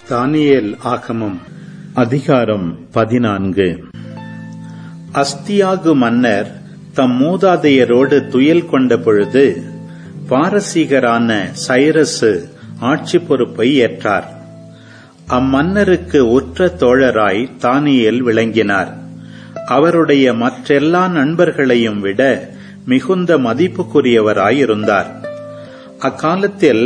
தானியேல் ஆகமம் அதிகாரம் பதினான்கு அஸ்தியாகு மன்னர் தம் மூதாதையரோடு துயில் கொண்ட பொழுது பாரசீகரான சைரசு ஆட்சி பொறுப்பை ஏற்றார் அம்மன்னருக்கு உற்ற தோழராய் தானியேல் விளங்கினார் அவருடைய மற்றெல்லா நண்பர்களையும் விட மிகுந்த மதிப்புக்குரியவராயிருந்தார் அக்காலத்தில்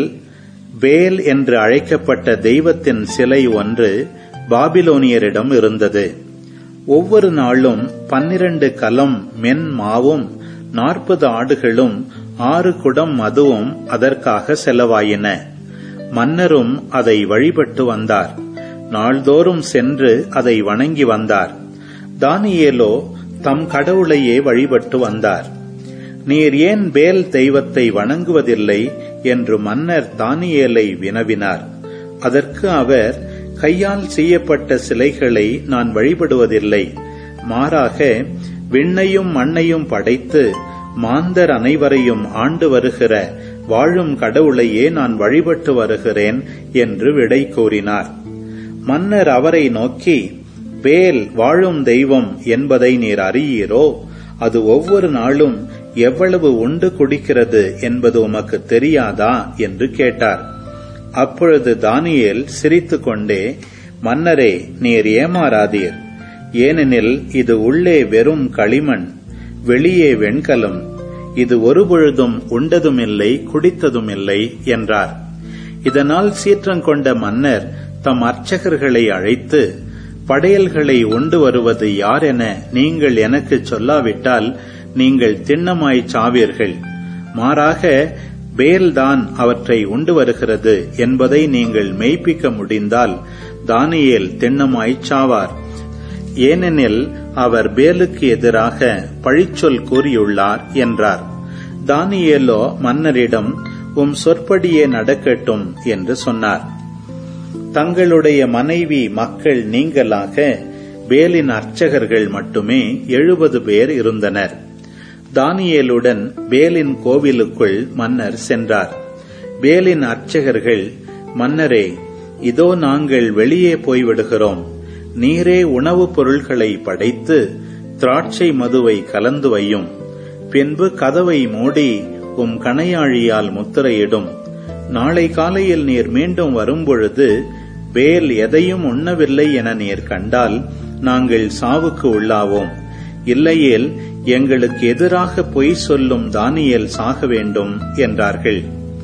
பேல் என்று அழைக்கப்பட்ட தெய்வத்தின் சிலை ஒன்று பாபிலோனியரிடம் இருந்தது ஒவ்வொரு நாளும் பன்னிரண்டு கலம் மென் மாவும் நாற்பது ஆடுகளும் ஆறு குடம் மதுவும் அதற்காக செலவாயின மன்னரும் அதை வழிபட்டு வந்தார் நாள்தோறும் சென்று அதை வணங்கி வந்தார் தானியேலோ தம் கடவுளையே வழிபட்டு வந்தார் நீர் ஏன் பேல் தெய்வத்தை வணங்குவதில்லை என்று மன்னர் தானியேலை வினவினார் அதற்கு அவர் கையால் செய்யப்பட்ட சிலைகளை நான் வழிபடுவதில்லை மாறாக விண்ணையும் மண்ணையும் படைத்து மாந்தர் அனைவரையும் ஆண்டு வருகிற வாழும் கடவுளையே நான் வழிபட்டு வருகிறேன் என்று விடை கூறினார் மன்னர் அவரை நோக்கி பேல் வாழும் தெய்வம் என்பதை நீர் அறியீரோ அது ஒவ்வொரு நாளும் எவ்வளவு உண்டு குடிக்கிறது என்பது உமக்கு தெரியாதா என்று கேட்டார் அப்பொழுது தானியேல் சிரித்துக்கொண்டே மன்னரே நீர் ஏமாறாதீர் ஏனெனில் இது உள்ளே வெறும் களிமண் வெளியே வெண்கலம் இது ஒருபொழுதும் உண்டதுமில்லை குடித்ததுமில்லை என்றார் இதனால் சீற்றங்கொண்ட மன்னர் தம் அர்ச்சகர்களை அழைத்து படையல்களை உண்டு வருவது யார் என நீங்கள் எனக்கு சொல்லாவிட்டால் நீங்கள் திண்ணமாய் சாவீர்கள் மாறாக பேல்தான் அவற்றை உண்டு வருகிறது என்பதை நீங்கள் மெய்ப்பிக்க முடிந்தால் தானியேல் திண்ணமாய் சாவார் ஏனெனில் அவர் பேலுக்கு எதிராக பழிச்சொல் கூறியுள்ளார் என்றார் தானியேலோ மன்னரிடம் உம் சொற்படியே நடக்கட்டும் என்று சொன்னார் தங்களுடைய மனைவி மக்கள் நீங்களாக பேலின் அர்ச்சகர்கள் மட்டுமே எழுபது பேர் இருந்தனர் தானியேலுடன் பேலின் கோவிலுக்குள் மன்னர் சென்றார் பேலின் அர்ச்சகர்கள் மன்னரே இதோ நாங்கள் வெளியே போய்விடுகிறோம் நீரே உணவுப் பொருள்களை படைத்து திராட்சை மதுவை கலந்து வையும் பின்பு கதவை மூடி உம் கணையாழியால் முத்திரையிடும் நாளை காலையில் நீர் மீண்டும் வரும்பொழுது பேல் எதையும் உண்ணவில்லை என நீர் கண்டால் நாங்கள் சாவுக்கு உள்ளாவோம் இல்லையேல் எங்களுக்கு எதிராக பொய் சொல்லும் தானியல் சாக வேண்டும் என்றார்கள்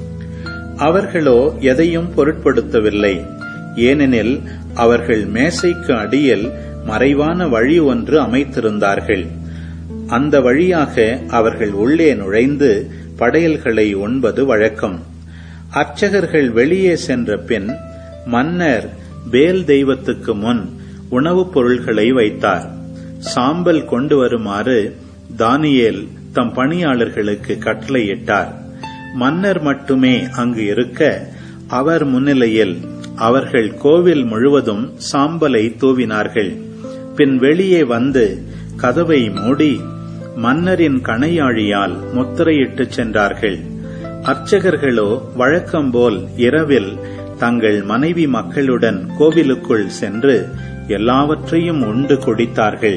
அவர்களோ எதையும் பொருட்படுத்தவில்லை ஏனெனில் அவர்கள் மேசைக்கு அடியில் மறைவான வழி ஒன்று அமைத்திருந்தார்கள் அந்த வழியாக அவர்கள் உள்ளே நுழைந்து படையல்களை உண்பது வழக்கம் அர்ச்சகர்கள் வெளியே சென்ற பின் மன்னர் பேல் தெய்வத்துக்கு முன் உணவுப் பொருள்களை வைத்தார் சாம்பல் கொண்டு வருமாறு தானியேல் தம் பணியாளர்களுக்கு கட்டளையிட்டார் மன்னர் மட்டுமே அங்கு இருக்க அவர் முன்னிலையில் அவர்கள் கோவில் முழுவதும் சாம்பலை தூவினார்கள் பின் வெளியே வந்து கதவை மூடி மன்னரின் கணையாழியால் முத்திரையிட்டு சென்றார்கள் அர்ச்சகர்களோ வழக்கம்போல் இரவில் தங்கள் மனைவி மக்களுடன் கோவிலுக்குள் சென்று எல்லாவற்றையும் உண்டு குடித்தார்கள்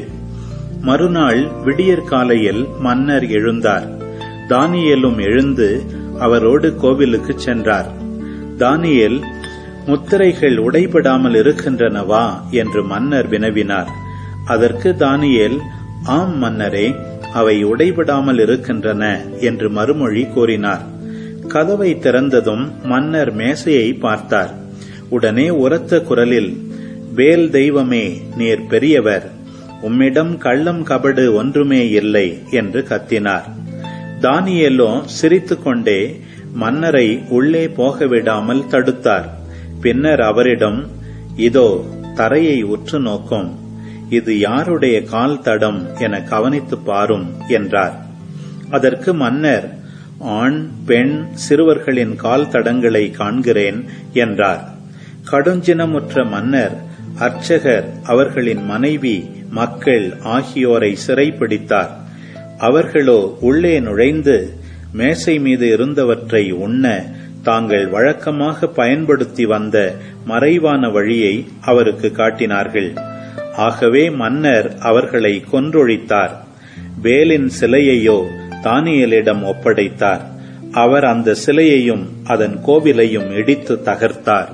மறுநாள் விடியற்காலையில் மன்னர் எழுந்தார் தானியேலும் எழுந்து அவரோடு கோவிலுக்கு சென்றார் தானியேல் முத்திரைகள் உடைபடாமல் இருக்கின்றனவா என்று மன்னர் வினவினார் அதற்கு தானியேல் ஆம் மன்னரே அவை உடைபடாமல் இருக்கின்றன என்று மறுமொழி கூறினார் கதவை திறந்ததும் மன்னர் மேசையை பார்த்தார் உடனே உரத்த குரலில் வேல் தெய்வமே நீர் பெரியவர் உம்மிடம் கள்ளம் கபடு ஒன்றுமே இல்லை என்று கத்தினார் தானியேலோ சிரித்துக்கொண்டே மன்னரை உள்ளே போக விடாமல் தடுத்தார் பின்னர் அவரிடம் இதோ தரையை உற்று நோக்கும் இது யாருடைய கால் தடம் என கவனித்து பாரும் என்றார் அதற்கு மன்னர் ஆண் பெண் சிறுவர்களின் கால் தடங்களை காண்கிறேன் என்றார் கடுஞ்சினமுற்ற மன்னர் அர்ச்சகர் அவர்களின் மனைவி மக்கள் ஆகியோரை சிறைப்பிடித்தார் அவர்களோ உள்ளே நுழைந்து மேசை மீது இருந்தவற்றை உண்ண தாங்கள் வழக்கமாக பயன்படுத்தி வந்த மறைவான வழியை அவருக்கு காட்டினார்கள் ஆகவே மன்னர் அவர்களை கொன்றொழித்தார் வேலின் சிலையையோ தானியலிடம் ஒப்படைத்தார் அவர் அந்த சிலையையும் அதன் கோவிலையும் இடித்து தகர்த்தார்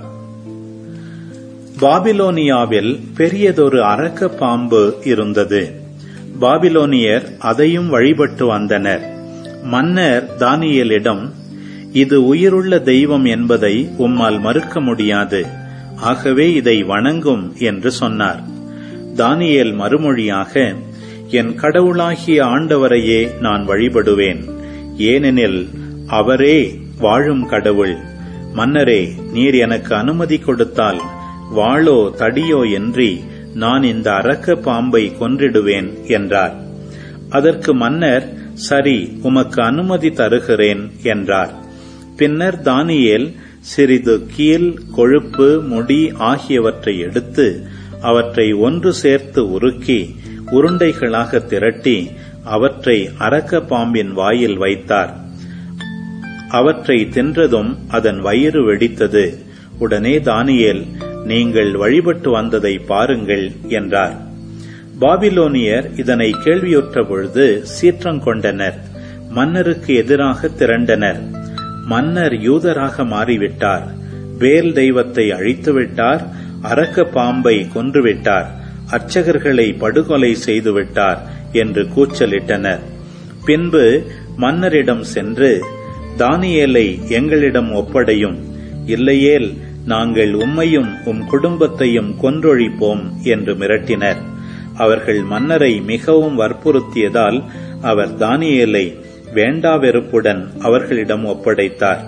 பாபிலோனியாவில் பெரியதொரு அரக்க பாம்பு இருந்தது பாபிலோனியர் அதையும் வழிபட்டு வந்தனர் மன்னர் தானியலிடம் இது உயிருள்ள தெய்வம் என்பதை உம்மால் மறுக்க முடியாது ஆகவே இதை வணங்கும் என்று சொன்னார் தானியேல் மறுமொழியாக என் கடவுளாகிய ஆண்டவரையே நான் வழிபடுவேன் ஏனெனில் அவரே வாழும் கடவுள் மன்னரே நீர் எனக்கு அனுமதி கொடுத்தால் வாளோ தடியோ என்றி நான் இந்த அரக்க பாம்பை கொன்றிடுவேன் என்றார் அதற்கு மன்னர் சரி உமக்கு அனுமதி தருகிறேன் என்றார் பின்னர் தானியேல் சிறிது கீல் கொழுப்பு முடி ஆகியவற்றை எடுத்து அவற்றை ஒன்று சேர்த்து உருக்கி உருண்டைகளாக திரட்டி அவற்றை அரக்க பாம்பின் வாயில் வைத்தார் அவற்றை தின்றதும் அதன் வயிறு வெடித்தது உடனே தானியேல் நீங்கள் வழிபட்டு வந்ததை பாருங்கள் என்றார் பாபிலோனியர் இதனை கேள்வியுற்ற பொழுது சீற்றம் கொண்டனர் மன்னருக்கு எதிராக திரண்டனர் மன்னர் யூதராக மாறிவிட்டார் வேல் தெய்வத்தை அழித்துவிட்டார் அரக்க பாம்பை கொன்றுவிட்டார் அர்ச்சகர்களை படுகொலை செய்துவிட்டார் என்று கூச்சலிட்டனர் பின்பு மன்னரிடம் சென்று தானியேலை எங்களிடம் ஒப்படையும் இல்லையேல் நாங்கள் உம்மையும் உம் குடும்பத்தையும் கொன்றொழிப்போம் என்று மிரட்டினர் அவர்கள் மன்னரை மிகவும் வற்புறுத்தியதால் அவர் தானியேலை வேண்டா வெறுப்புடன் அவர்களிடம் ஒப்படைத்தார்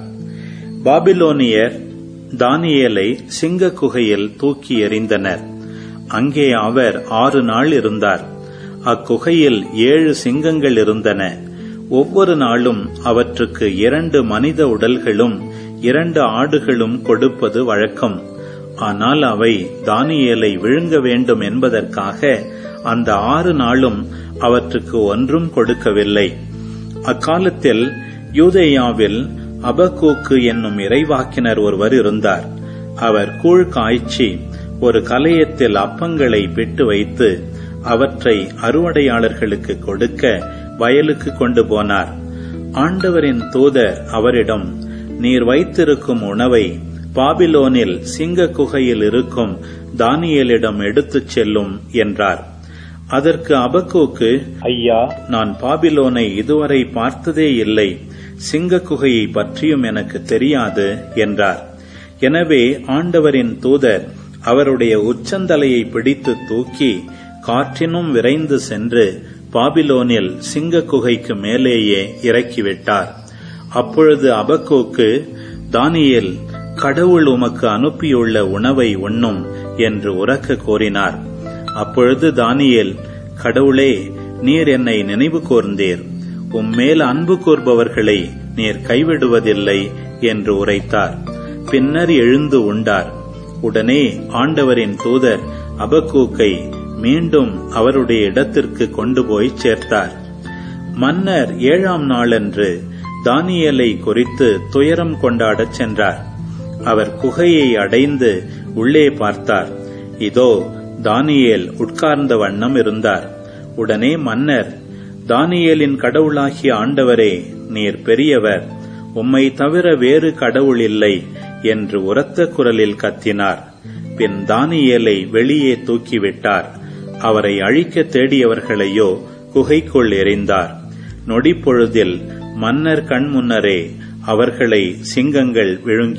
பாபிலோனியர் தானியேலை சிங்க குகையில் தூக்கி எறிந்தனர் அங்கே அவர் ஆறு நாள் இருந்தார் அக்குகையில் ஏழு சிங்கங்கள் இருந்தன ஒவ்வொரு நாளும் அவற்றுக்கு இரண்டு மனித உடல்களும் இரண்டு ஆடுகளும் கொடுப்பது வழக்கம் ஆனால் அவை தானியேலை விழுங்க வேண்டும் என்பதற்காக அந்த ஆறு நாளும் அவற்றுக்கு ஒன்றும் கொடுக்கவில்லை அக்காலத்தில் யூதேயாவில் அபக்கூக்கு என்னும் இறைவாக்கினர் ஒருவர் இருந்தார் அவர் கூழ் காய்ச்சி ஒரு கலையத்தில் அப்பங்களை பிட்டு வைத்து அவற்றை அறுவடையாளர்களுக்கு கொடுக்க வயலுக்கு கொண்டு போனார் ஆண்டவரின் தூதர் அவரிடம் நீர் வைத்திருக்கும் உணவை பாபிலோனில் சிங்க குகையில் இருக்கும் தானியலிடம் எடுத்துச் செல்லும் என்றார் அதற்கு அபக்கூக்கு ஐயா நான் பாபிலோனை இதுவரை பார்த்ததே இல்லை சிங்க குகையை பற்றியும் எனக்கு தெரியாது என்றார் எனவே ஆண்டவரின் தூதர் அவருடைய உச்சந்தலையை பிடித்து தூக்கி காற்றினும் விரைந்து சென்று பாபிலோனில் சிங்க குகைக்கு மேலேயே இறக்கிவிட்டார் அப்பொழுது அபக்கோக்கு தானியேல் கடவுள் உமக்கு அனுப்பியுள்ள உணவை உண்ணும் என்று உறக்க கோரினார் அப்பொழுது தானியேல் கடவுளே நீர் என்னை நினைவு கூர்ந்தீர் உம்மேல் அன்பு கூர்பவர்களை நீர் கைவிடுவதில்லை என்று உரைத்தார் பின்னர் எழுந்து உண்டார் உடனே ஆண்டவரின் தூதர் அபக்கூக்கை மீண்டும் அவருடைய இடத்திற்கு கொண்டு போய் சேர்த்தார் மன்னர் ஏழாம் நாளன்று தானியலை குறித்து துயரம் கொண்டாடச் சென்றார் அவர் குகையை அடைந்து உள்ளே பார்த்தார் இதோ தானியேல் உட்கார்ந்த வண்ணம் இருந்தார் உடனே மன்னர் தானியேலின் கடவுளாகிய ஆண்டவரே நீர் பெரியவர் உம்மை தவிர வேறு கடவுள் இல்லை என்று உரத்த குரலில் கத்தினார் பின் தானியேலை வெளியே தூக்கிவிட்டார் அவரை அழிக்க தேடியவர்களையோ குகைக்குள் எறிந்தார் நொடிப்பொழுதில் மன்னர் கண்முன்னரே அவர்களை சிங்கங்கள் விழுங்கி